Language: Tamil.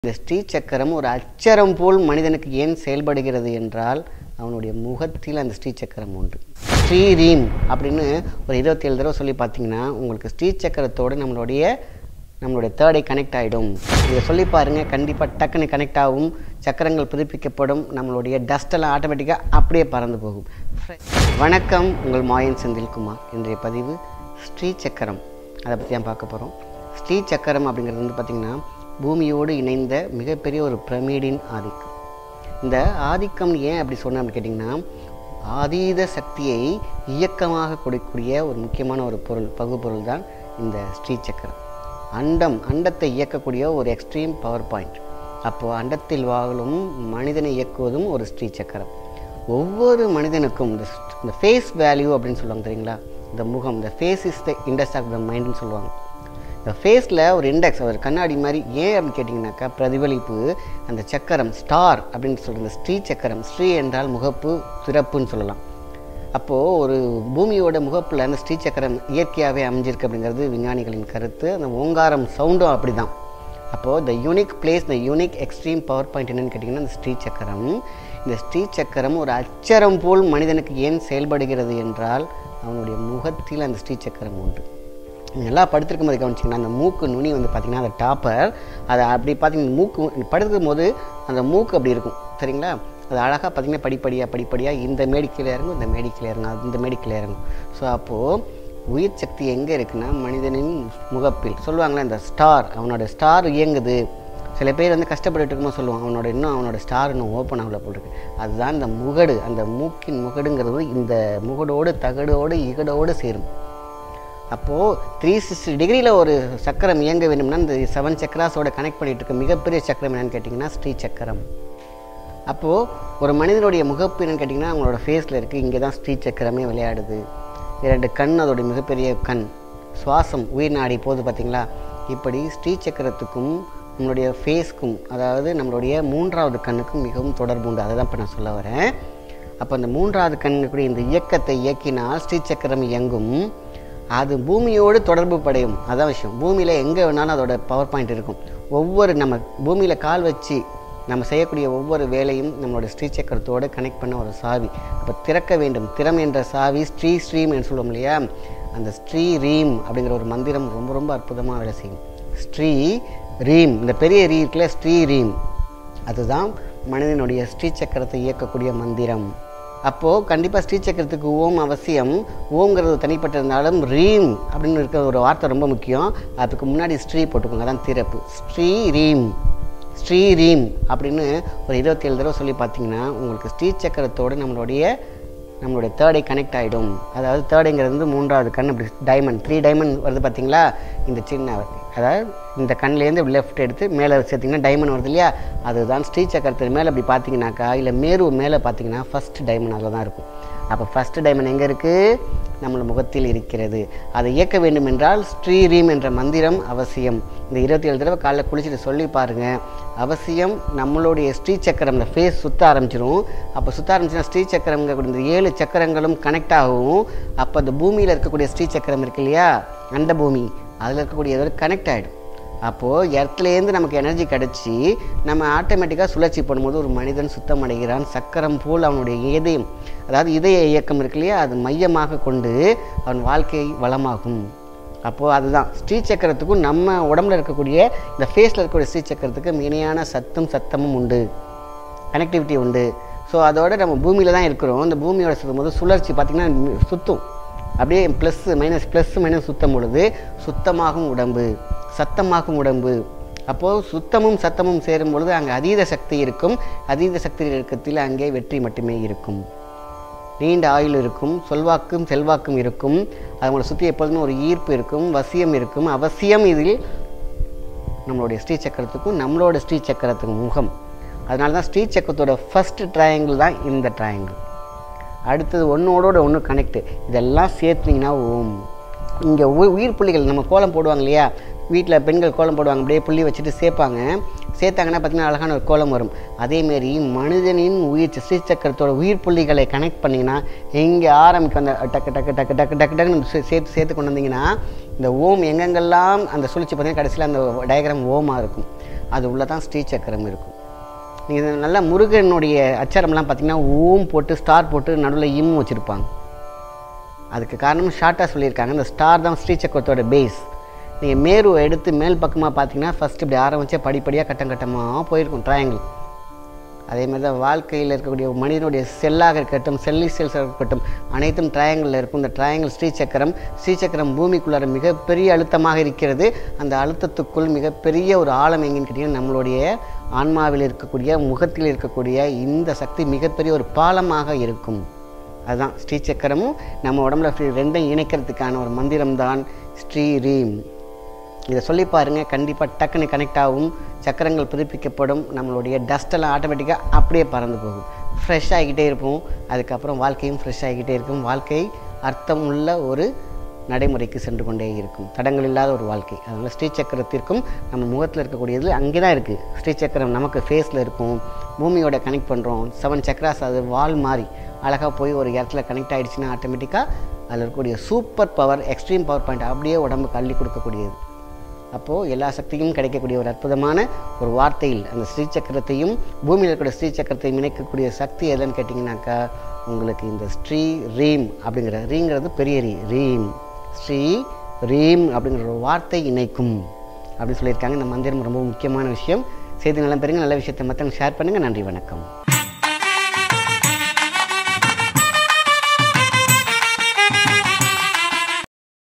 இந்த ஸ்ரீ சக்கரம் ஒரு அச்சரம் போல் மனிதனுக்கு ஏன் செயல்படுகிறது என்றால் அவனுடைய முகத்தில் அந்த ஸ்ரீ சக்கரம் உண்டு ஸ்ரீ ரீம் அப்படின்னு ஒரு இருபத்தேழு தடவை சொல்லி பார்த்தீங்கன்னா உங்களுக்கு ஸ்ரீ சக்கரத்தோடு நம்மளுடைய நம்மளுடைய தேர்டை கனெக்ட் ஆகிடும் இதை சொல்லி பாருங்கள் கண்டிப்பாக டக்குன்னு கனெக்ட் ஆகும் சக்கரங்கள் புதுப்பிக்கப்படும் நம்மளுடைய டஸ்டெல்லாம் ஆட்டோமேட்டிக்காக அப்படியே பறந்து போகும் வணக்கம் உங்கள் மாயன் செந்தில்குமார் இன்றைய பதிவு ஸ்ரீ சக்கரம் அதை பற்றி தான் பார்க்க போகிறோம் ஸ்ரீ சக்கரம் அப்படிங்கிறது வந்து பார்த்திங்கன்னா பூமியோடு இணைந்த மிகப்பெரிய ஒரு பிரமிடின் ஆதிக்கம் இந்த ஆதிக்கம் ஏன் அப்படி சொன்னேன் அப்படின்னு கேட்டிங்கன்னா ஆதீத சக்தியை இயக்கமாக கொடுக்கக்கூடிய ஒரு முக்கியமான ஒரு பொருள் பகுப்பொருள் தான் இந்த ஸ்ரீ சக்கரம் அண்டம் அண்டத்தை இயக்கக்கூடிய ஒரு எக்ஸ்ட்ரீம் பவர் பாயிண்ட் அப்போது அண்டத்தில் வாழும் மனிதனை இயக்குவதும் ஒரு ஸ்ரீ சக்கரம் ஒவ்வொரு மனிதனுக்கும் இந்த இந்த ஃபேஸ் வேல்யூ அப்படின்னு சொல்லுவாங்க தெரியுங்களா இந்த முகம் இந்த face is the index of the மைண்டுன்னு சொல்லுவாங்க இந்த ஃபேஸில் ஒரு இண்டெக்ஸ் ஒரு கண்ணாடி மாதிரி ஏன் அப்படின்னு கேட்டிங்கனாக்கா பிரதிபலிப்பு அந்த சக்கரம் ஸ்டார் அப்படின்னு சொல்கிற இந்த ஸ்ரீ சக்கரம் ஸ்ரீ என்றால் முகப்பு சிறப்புன்னு சொல்லலாம் அப்போது ஒரு பூமியோட முகப்பில் அந்த ஸ்ரீ சக்கரம் இயற்கையாகவே அமைஞ்சிருக்கு அப்படிங்கிறது விஞ்ஞானிகளின் கருத்து அந்த ஓங்காரம் சவுண்டும் அப்படி தான் அப்போது the unique place the unique extreme power point என்னென்னு கேட்டிங்கன்னா இந்த ஸ்ரீ சக்கரம் இந்த ஸ்ரீ சக்கரம் ஒரு அச்சரம் போல் மனிதனுக்கு ஏன் செயல்படுகிறது என்றால் அவனுடைய முகத்தில் அந்த ஸ்ரீ சக்கரம் உண்டு நல்லா படுத்திருக்கும் போது கவனிச்சிங்கன்னா அந்த மூக்கு நுனி வந்து பார்த்திங்கன்னா அந்த டாப்பர் அதை அப்படி பார்த்தீங்கன்னா மூக்கு படுத்துக்கும் போது அந்த மூக்கு அப்படி இருக்கும் சரிங்களா அது அழகாக பார்த்திங்கன்னா படிப்படியாக படிப்படியாக இந்த மேடிக்கில் இறங்கும் இந்த மேடிக்கில் இறங்கும் அது இந்த மேடிக்கில் இறங்கும் ஸோ அப்போது உயிர் சக்தி எங்கே இருக்குன்னா மனிதனின் முகப்பில் சொல்லுவாங்களே இந்த ஸ்டார் அவனோட ஸ்டார் இயங்குது சில பேர் வந்து கஷ்டப்பட்டுட்டு இருக்கும்போது சொல்லுவாங்க அவனோட இன்னும் அவனோட ஸ்டார் இன்னும் ஓப்பன் ஆகல போல் இருக்கு அதுதான் இந்த முகடு அந்த மூக்கின் முகடுங்கிறது இந்த முகடோடு தகடோடு இகடோடு சேரும் அப்போது த்ரீ சிக்ஸ்டி டிகிரியில் ஒரு சக்கரம் இயங்க வேண்டும்னா இந்த செவன் சக்கராஸோட கனெக்ட் பண்ணிகிட்டு இருக்க மிகப்பெரிய சக்கரம் என்னன்னு கேட்டிங்கன்னா ஸ்ரீ சக்கரம் அப்போது ஒரு மனிதனுடைய முகப்பு என்னன்னு கேட்டிங்கன்னா அவங்களோட ஃபேஸில் இருக்குது இங்கே தான் ஸ்ரீ சக்கரமே விளையாடுது இரண்டு கண் அதோடைய மிகப்பெரிய கண் சுவாசம் உயிர் நாடி போகுது பார்த்திங்களா இப்படி ஸ்ரீ சக்கரத்துக்கும் நம்மளுடைய ஃபேஸ்க்கும் அதாவது நம்மளுடைய மூன்றாவது கண்ணுக்கும் மிகவும் தொடர்பு உண்டு அதை தான் இப்போ நான் சொல்ல வரேன் அப்போ அந்த மூன்றாவது கண்ணுக்குரிய இந்த இயக்கத்தை இயக்கினால் ஸ்ரீ சக்கரம் இயங்கும் அது பூமியோடு தொடர்பு படையும் அதான் விஷயம் பூமியில் எங்கே வேணாலும் அதோட பவர் பாயிண்ட் இருக்கும் ஒவ்வொரு நம்ம பூமியில் கால் வச்சு நம்ம செய்யக்கூடிய ஒவ்வொரு வேலையும் நம்மளோட ஸ்ரீ சக்கரத்தோடு கனெக்ட் பண்ண ஒரு சாவி அப்போ திறக்க வேண்டும் திறம் என்ற சாவி ஸ்ரீ ஸ்ரீம் என்று சொல்லுவோம் இல்லையா அந்த ஸ்ரீ ரீம் அப்படிங்கிற ஒரு மந்திரம் ரொம்ப ரொம்ப அற்புதமாக வேலை செய்யும் ஸ்ரீ ரீம் இந்த பெரிய ரீ இருக்குல்ல ஸ்ரீ ரீம் அதுதான் மனிதனுடைய ஸ்ரீ சக்கரத்தை இயக்கக்கூடிய மந்திரம் அப்போது கண்டிப்பாக ஸ்ரீ சக்கரத்துக்கு ஓம் அவசியம் ஓம்ங்கிறது தனிப்பட்ட இருந்தாலும் ரீம் அப்படின்னு இருக்கிற ஒரு வார்த்தை ரொம்ப முக்கியம் அதுக்கு முன்னாடி ஸ்ரீ போட்டுக்கோங்க அதான் திறப்பு ஸ்ரீ ரீம் ஸ்ரீ ரீம் அப்படின்னு ஒரு இருபத்தேழு தடவை சொல்லி பார்த்தீங்கன்னா உங்களுக்கு ஸ்ரீ சக்கரத்தோடு நம்மளுடைய நம்மளுடைய தேர்டை கனெக்ட் ஆகிடும் அதாவது தேர்டுங்கிறது வந்து மூன்றாவது கண் இப்படி டைமண்ட் த்ரீ டைமண்ட் வருது பார்த்தீங்களா இந்த சின்ன அதாவது இந்த கண்ணிலேருந்து லெஃப்ட் எடுத்து மேலே சேர்த்திங்கன்னா டைமண்ட் வருது இல்லையா அதுதான் ஸ்ரீ சக்கரத்தின் மேலே அப்படி பார்த்தீங்கன்னாக்கா இல்லை மேரு மேலே பார்த்தீங்கன்னா ஃபஸ்ட் டைமண்ட் அதில் தான் இருக்கும் அப்போ ஃபஸ்ட்டு டைமண்ட் எங்கே இருக்குது நம்ம முகத்தில் இருக்கிறது அதை இயக்க வேண்டும் என்றால் ஸ்ரீரீம் என்ற மந்திரம் அவசியம் இந்த இருபத்தி ஏழு தடவை காலைல குளிச்சுட்டு சொல்லி பாருங்கள் அவசியம் நம்மளுடைய ஸ்ரீ சக்கரம் இந்த ஃபேஸ் சுற்ற ஆரம்பிச்சிடும் அப்போ சுற்ற ஆரம்பிச்சுன்னா ஸ்ரீ சக்கரம்ங்கக்கூடிய இந்த ஏழு சக்கரங்களும் கனெக்ட் ஆகும் அப்போ அந்த பூமியில் இருக்கக்கூடிய ஸ்ரீ சக்கரம் இருக்கு இல்லையா அந்த பூமி அதில் இருக்கக்கூடிய இதோட கனெக்ட் ஆகிடும் அப்போது இடத்துலேருந்து நமக்கு எனர்ஜி கிடச்சி நம்ம ஆட்டோமேட்டிக்காக சுழற்சி பண்ணும்போது ஒரு மனிதன் சுத்தம் அடைகிறான் சக்கரம் போல் அவனுடைய இதயம் அதாவது இதய இயக்கம் இருக்கு இல்லையா அது மையமாக கொண்டு அவன் வாழ்க்கை வளமாகும் அப்போது அதுதான் ஸ்ரீ சக்கரத்துக்கும் நம்ம உடம்புல இருக்கக்கூடிய இந்த ஃபேஸில் இருக்கக்கூடிய ஸ்ரீ சக்கரத்துக்கு இணையான சத்தும் சத்தமும் உண்டு கனெக்டிவிட்டி உண்டு ஸோ அதோட நம்ம பூமியில் தான் இருக்கிறோம் இந்த பூமியோட சுற்றும் போது சுழற்சி பார்த்திங்கன்னா சுற்றும் அப்படியே ப்ளஸ் மைனஸ் ப்ளஸ் மைனஸ் சுத்தம் பொழுது சுத்தமாகும் உடம்பு சத்தமாகும் உடம்பு அப்போது சுத்தமும் சத்தமும் சேரும் பொழுது அங்கே அதீத சக்தி இருக்கும் அதீத சக்தி இருக்கத்தில் அங்கே வெற்றி மட்டுமே இருக்கும் நீண்ட ஆயுள் இருக்கும் சொல்வாக்கும் செல்வாக்கும் இருக்கும் அவங்கள சுற்றி எப்பொழுதுமே ஒரு ஈர்ப்பு இருக்கும் வசியம் இருக்கும் அவசியம் இதில் நம்மளுடைய ஸ்ரீ சக்கரத்துக்கும் நம்மளோட ஸ்ரீ சக்கரத்துக்கும் முகம் அதனால தான் ஸ்ரீ சக்கரத்தோட ஃபஸ்ட் ட்ரையாங்கிள் தான் இந்த ட்ரையாங்கிள் அடுத்தது ஒன்றோட ஒன்று கனெக்டு இதெல்லாம் சேர்த்துனீங்கன்னா ஓம் இங்கே உயிர் புள்ளிகள் நம்ம கோலம் போடுவாங்க இல்லையா வீட்டில் பெண்கள் கோலம் போடுவாங்க அப்படியே புள்ளி வச்சுட்டு சேர்ப்பாங்க சேர்த்தாங்கன்னா பார்த்தீங்கன்னா அழகான ஒரு கோலம் வரும் அதேமாரி மனிதனின் உயிர் ஸ்ரீ சக்கரத்தோட உயிர் புள்ளிகளை கனெக்ட் பண்ணிங்கன்னா எங்கே ஆரம்பிக்கும் அந்த டக்கு டக்கு டக்கு டக்கு டக்கு டக்குன்னு சே- சேர்த்து சேர்த்து கொண்டு வந்தீங்கன்னா இந்த ஓம் எங்கெங்கெல்லாம் அந்த சுழற்சி பார்த்தீங்கன்னா கடைசியில் அந்த டயக்ராம் ஓமாக இருக்கும் அது உள்ளே தான் ஸ்ரீ சக்கரம் இருக்கும் நீங்கள் நல்லா முருகனுடைய அச்சாரம்லாம் பார்த்தீங்கன்னா ஓம் போட்டு ஸ்டார் போட்டு நடுவில் இம் வச்சுருப்பாங்க அதுக்கு காரணம் ஷார்ட்டாக சொல்லியிருக்காங்க இந்த ஸ்டார் தான் ஸ்ரீ சக்கரத்தோட பேஸ் நீங்கள் மேருவை எடுத்து மேல் பக்கமாக பார்த்தீங்கன்னா ஃபஸ்ட்டு இப்படி ஆரம்பித்தே படிப்படியாக கட்டம் கட்டமாக போயிருக்கும் ட்ரையாங்கிள் அதே மாதிரி தான் வாழ்க்கையில் இருக்கக்கூடிய ஒரு மனிதனுடைய செல்லாக இருக்கட்டும் செல்லி செல்ஸாக இருக்கட்டும் அனைத்தும் ட்ரையாங்கிளில் இருக்கும் இந்த ட்ரையாங்கிள் ஸ்ரீசக்கரம் ஸ்ரீசக்கரம் பூமிக்குள்ளார மிகப்பெரிய அழுத்தமாக இருக்கிறது அந்த அழுத்தத்துக்குள் மிகப்பெரிய ஒரு ஆழம் எங்கேன்னு கேட்டிங்கன்னா நம்மளுடைய ஆன்மாவில் இருக்கக்கூடிய முகத்தில் இருக்கக்கூடிய இந்த சக்தி மிகப்பெரிய ஒரு பாலமாக இருக்கும் அதுதான் ஸ்ரீசக்கரமும் நம்ம உடம்புல ஃப்ரீ- ரெண்டையும் இணைக்கிறதுக்கான ஒரு மந்திரம் தான் ஸ்ரீ ரீம் இதை சொல்லி பாருங்கள் கண்டிப்பாக டக்குன்னு கனெக்ட் ஆகும் சக்கரங்கள் புதுப்பிக்கப்படும் நம்மளுடைய டஸ்டெல்லாம் ஆட்டோமேட்டிக்காக அப்படியே பறந்து போகும் ஃப்ரெஷ் ஆகிக்கிட்டே இருப்போம் அதுக்கப்புறம் வாழ்க்கையும் ஃப்ரெஷ் ஆகிக்கிட்டே இருக்கும் வாழ்க்கை அர்த்தம் உள்ள ஒரு நடைமுறைக்கு சென்று கொண்டே இருக்கும் தடங்கள் இல்லாத ஒரு வாழ்க்கை அதனால் ஸ்ரீ சக்கரத்திற்கும் நம்ம முகத்தில் இருக்கக்கூடியது அங்கே தான் இருக்குது ஸ்ரீ சக்கரம் நமக்கு ஃபேஸில் இருக்கும் பூமியோட கனெக்ட் பண்ணுறோம் செவன் சக்கராஸ் அது வால் மாதிரி அழகாக போய் ஒரு இடத்துல கனெக்ட் ஆகிடுச்சுன்னா ஆட்டோமேட்டிக்காக அதில் இருக்கக்கூடிய super power extreme power point அப்படியே உடம்புக்கு அள்ளி கொடுக்கக்கூடியது அப்போது எல்லா சக்தியும் கிடைக்கக்கூடிய ஒரு அற்புதமான ஒரு வார்த்தையில் அந்த ஸ்ரீ சக்கரத்தையும் பூமியில் இருக்கக்கூடிய ஸ்ரீ சக்கரத்தையும் இணைக்கக்கூடிய சக்தி எதுன்னு கேட்டிங்கனாக்கா உங்களுக்கு இந்த ஸ்ரீ ரீம் அப்படிங்கிற ரீங்கிறது பெரிய ரீ ரீம் ஸ்ரீ ரீம் அப்படிங்கிற ஒரு வார்த்தை இணைக்கும் அப்படின்னு சொல்லியிருக்காங்க இந்த மந்திரம் ரொம்ப முக்கியமான விஷயம் செய்தி நல்லா பெருங்க நல்ல விஷயத்தை மற்றவங்க ஷேர் பண்ணுங்கள் நன்றி வணக்கம்